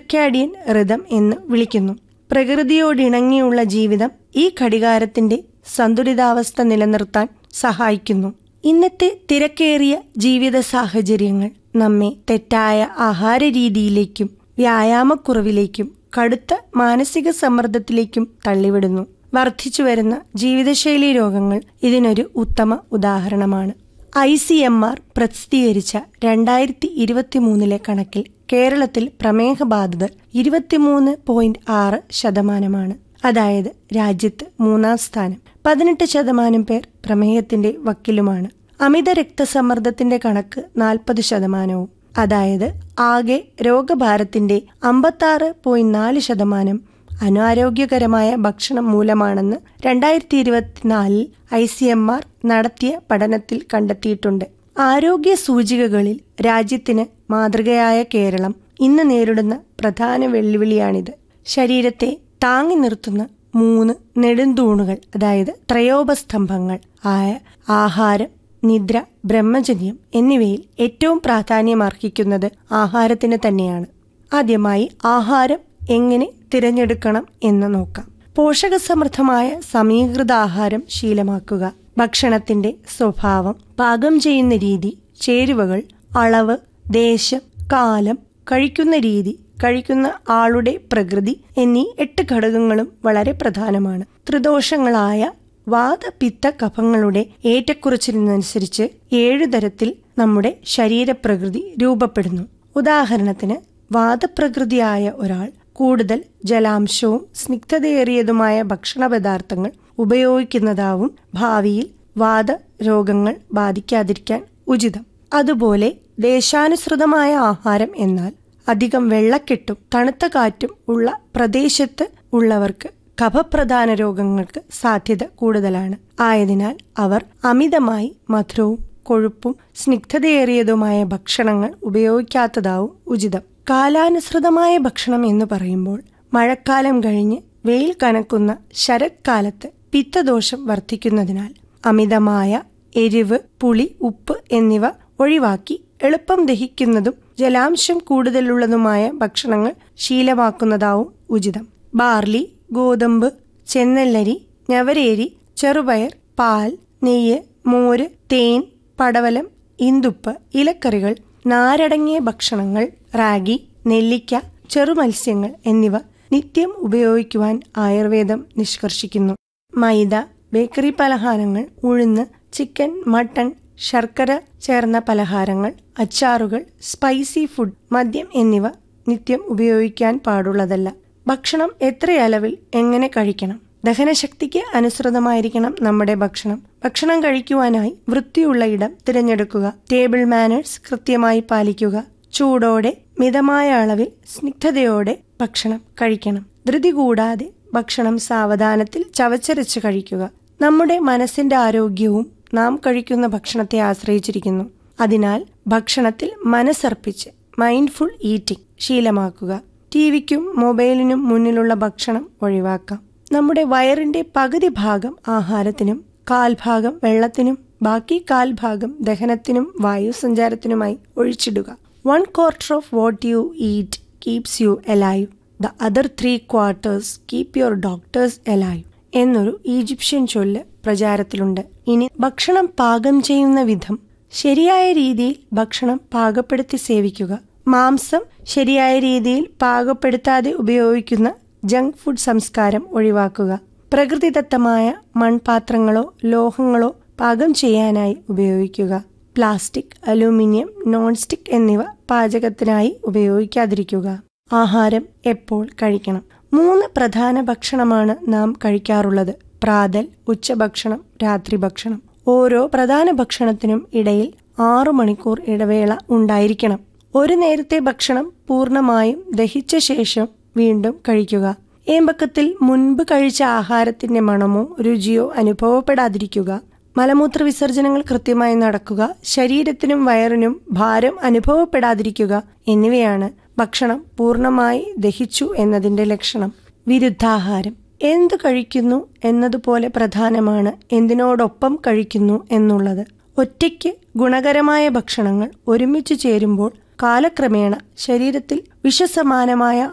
circadian ഋതം എന്ന് വിളിക്കുന്നു പ്രകൃതിയോടിണങ്ങിയുള്ള ജീവിതം ഈ ഘടികാരത്തിന്റെ സന്തുലിതാവസ്ഥ നിലനിർത്താൻ സഹായിക്കുന്നു ഇന്നത്തെ തിരക്കേറിയ ജീവിത സാഹചര്യങ്ങൾ നമ്മെ തെറ്റായ ആഹാര രീതിയിലേക്കും വ്യായാമക്കുറവിലേക്കും കടുത്ത മാനസിക സമ്മർദ്ദത്തിലേക്കും തള്ളിവിടുന്നു വർദ്ധിച്ചുവരുന്ന ജീവിതശൈലി രോഗങ്ങൾ ഇതിനൊരു ഉത്തമ ഉദാഹരണമാണ് ഐ സി എം ആർ പ്രസിദ്ധീകരിച്ച രണ്ടായിരത്തി ഇരുപത്തിമൂന്നിലെ കണക്കിൽ കേരളത്തിൽ പ്രമേഹ ബാധിതർ ഇരുപത്തിമൂന്ന് പോയിന്റ് ആറ് ശതമാനമാണ് അതായത് രാജ്യത്ത് മൂന്നാം സ്ഥാനം പതിനെട്ട് ശതമാനം പേർ പ്രമേഹത്തിന്റെ വക്കിലുമാണ് അമിത രക്തസമ്മർദ്ദത്തിന്റെ കണക്ക് നാൽപ്പത് ശതമാനവും അതായത് ആകെ രോഗഭാരത്തിന്റെ അമ്പത്താറ് പോയിന്റ് നാല് ശതമാനം അനാരോഗ്യകരമായ ഭക്ഷണം മൂലമാണെന്ന് രണ്ടായിരത്തി ഇരുപത്തിനാലിൽ ഐ സി എം ആർ നടത്തിയ പഠനത്തിൽ കണ്ടെത്തിയിട്ടുണ്ട് ആരോഗ്യ സൂചികകളിൽ രാജ്യത്തിന് മാതൃകയായ കേരളം ഇന്ന് നേരിടുന്ന പ്രധാന വെല്ലുവിളിയാണിത് ശരീരത്തെ താങ്ങി നിർത്തുന്ന മൂന്ന് നെടുന്തൂണുകൾ അതായത് ത്രയോപസ്തംഭങ്ങൾ ആയ ആഹാരം നിദ്ര ബ്രഹ്മചര്യം എന്നിവയിൽ ഏറ്റവും പ്രാധാന്യമർഹിക്കുന്നത് ആഹാരത്തിന് തന്നെയാണ് ആദ്യമായി ആഹാരം എങ്ങനെ തിരഞ്ഞെടുക്കണം എന്ന് നോക്കാം പോഷകസമൃദ്ധമായ സമീകൃത ആഹാരം ശീലമാക്കുക ഭക്ഷണത്തിന്റെ സ്വഭാവം പാകം ചെയ്യുന്ന രീതി ചേരുവകൾ അളവ് ദേശം കാലം കഴിക്കുന്ന രീതി കഴിക്കുന്ന ആളുടെ പ്രകൃതി എന്നീ എട്ട് ഘടകങ്ങളും വളരെ പ്രധാനമാണ് ത്രിദോഷങ്ങളായ വാദപിത്ത കഫങ്ങളുടെ ഏറ്റക്കുറച്ചിലിനനുസരിച്ച് ഏഴു തരത്തിൽ നമ്മുടെ ശരീരപ്രകൃതി രൂപപ്പെടുന്നു ഉദാഹരണത്തിന് വാദപ്രകൃതിയായ ഒരാൾ കൂടുതൽ ജലാംശവും സ്നിഗ്ധതയേറിയതുമായ ഭക്ഷണ പദാർത്ഥങ്ങൾ ഉപയോഗിക്കുന്നതാവും ഭാവിയിൽ വാദ രോഗങ്ങൾ ബാധിക്കാതിരിക്കാൻ ഉചിതം അതുപോലെ ദേശാനുസൃതമായ ആഹാരം എന്നാൽ അധികം വെള്ളക്കെട്ടും തണുത്ത കാറ്റും ഉള്ള പ്രദേശത്ത് ഉള്ളവർക്ക് കഫപ്രധാന രോഗങ്ങൾക്ക് സാധ്യത കൂടുതലാണ് ആയതിനാൽ അവർ അമിതമായി മധുരവും കൊഴുപ്പും സ്നിഗ്ധതയേറിയതുമായ ഭക്ഷണങ്ങൾ ഉപയോഗിക്കാത്തതാവും ഉചിതം കാലാനുസൃതമായ ഭക്ഷണം എന്ന് പറയുമ്പോൾ മഴക്കാലം കഴിഞ്ഞ് വെയിൽ കനക്കുന്ന ശരത്കാലത്ത് പിത്തദോഷം വർദ്ധിക്കുന്നതിനാൽ അമിതമായ എരിവ് പുളി ഉപ്പ് എന്നിവ ഒഴിവാക്കി എളുപ്പം ദഹിക്കുന്നതും ജലാംശം കൂടുതലുള്ളതുമായ ഭക്ഷണങ്ങൾ ശീലമാക്കുന്നതാവും ഉചിതം ബാർലി ഗോതമ്പ് ചെന്നല്ലരി ഞവരേരി ചെറുപയർ പാൽ നെയ്യ് മോര് തേൻ പടവലം ഇന്തുപ്പ് ഇലക്കറികൾ നാരടങ്ങിയ ഭക്ഷണങ്ങൾ റാഗി നെല്ലിക്ക ചെറുമത്സ്യങ്ങൾ എന്നിവ നിത്യം ഉപയോഗിക്കുവാൻ ആയുർവേദം നിഷ്കർഷിക്കുന്നു മൈദ ബേക്കറി പലഹാരങ്ങൾ ഉഴുന്ന് ചിക്കൻ മട്ടൺ ശർക്കര ചേർന്ന പലഹാരങ്ങൾ അച്ചാറുകൾ സ്പൈസി ഫുഡ് മദ്യം എന്നിവ നിത്യം ഉപയോഗിക്കാൻ പാടുള്ളതല്ല ഭക്ഷണം എത്ര അളവിൽ എങ്ങനെ കഴിക്കണം ദഹനശക്തിക്ക് അനുസൃതമായിരിക്കണം നമ്മുടെ ഭക്ഷണം ഭക്ഷണം കഴിക്കുവാനായി വൃത്തിയുള്ള ഇടം തിരഞ്ഞെടുക്കുക ടേബിൾ മാനേഴ്സ് കൃത്യമായി പാലിക്കുക ചൂടോടെ മിതമായ അളവിൽ സ്നിഗ്ധതയോടെ ഭക്ഷണം കഴിക്കണം ധൃതി കൂടാതെ ഭക്ഷണം സാവധാനത്തിൽ ചവച്ചരച്ച് കഴിക്കുക നമ്മുടെ മനസ്സിന്റെ ആരോഗ്യവും നാം കഴിക്കുന്ന ഭക്ഷണത്തെ ആശ്രയിച്ചിരിക്കുന്നു അതിനാൽ ഭക്ഷണത്തിൽ മനസ്സർപ്പിച്ച് മൈൻഡ്ഫുൾ ഈറ്റിംഗ് ശീലമാക്കുക ടിവിക്കും മൊബൈലിനും മുന്നിലുള്ള ഭക്ഷണം ഒഴിവാക്കാം നമ്മുടെ വയറിന്റെ പകുതി ഭാഗം ആഹാരത്തിനും കാൽഭാഗം വെള്ളത്തിനും ബാക്കി കാൽഭാഗം ദഹനത്തിനും വായുസഞ്ചാരത്തിനുമായി ഒഴിച്ചിടുക one quarter of what you eat keeps you alive the other three quarters keep your doctors alive എന്നൊരു ഈജിപ്ഷ്യൻ ചൊല്ല് പ്രചാരത്തിലുണ്ട് ഇനി ഭക്ഷണം പാകം ചെയ്യുന്ന വിധം ശരിയായ രീതിയിൽ ഭക്ഷണം പാകപ്പെടുത്തി സേവിക്കുക മാംസം ശരിയായ രീതിയിൽ പാകപ്പെടുത്താതെ ഉപയോഗിക്കുന്ന ജങ്ക് ഫുഡ് സംസ്കാരം ഒഴിവാക്കുക പ്രകൃതിദത്തമായ മൺപാത്രങ്ങളോ ലോഹങ്ങളോ പാകം ചെയ്യാനായി ഉപയോഗിക്കുക പ്ലാസ്റ്റിക് അലൂമിനിയം നോൺ സ്റ്റിക് എന്നിവ പാചകത്തിനായി ഉപയോഗിക്കാതിരിക്കുക ആഹാരം എപ്പോൾ കഴിക്കണം മൂന്ന് പ്രധാന ഭക്ഷണമാണ് നാം കഴിക്കാറുള്ളത് പ്രാതൽ ഉച്ചഭക്ഷണം രാത്രി ഭക്ഷണം ഓരോ പ്രധാന ഭക്ഷണത്തിനും ഇടയിൽ ആറു മണിക്കൂർ ഇടവേള ഉണ്ടായിരിക്കണം ഒരു നേരത്തെ ഭക്ഷണം പൂർണ്ണമായും ദഹിച്ച ശേഷം വീണ്ടും കഴിക്കുക ഏമ്പക്കത്തിൽ മുൻപ് കഴിച്ച ആഹാരത്തിന്റെ മണമോ രുചിയോ അനുഭവപ്പെടാതിരിക്കുക മലമൂത്ര വിസർജനങ്ങൾ കൃത്യമായി നടക്കുക ശരീരത്തിനും വയറിനും ഭാരം അനുഭവപ്പെടാതിരിക്കുക എന്നിവയാണ് ഭക്ഷണം പൂർണ്ണമായി ദഹിച്ചു എന്നതിന്റെ ലക്ഷണം വിരുദ്ധാഹാരം എന്തു കഴിക്കുന്നു എന്നതുപോലെ പ്രധാനമാണ് എന്തിനോടൊപ്പം കഴിക്കുന്നു എന്നുള്ളത് ഒറ്റയ്ക്ക് ഗുണകരമായ ഭക്ഷണങ്ങൾ ഒരുമിച്ച് ചേരുമ്പോൾ കാലക്രമേണ ശരീരത്തിൽ വിഷസമാനമായ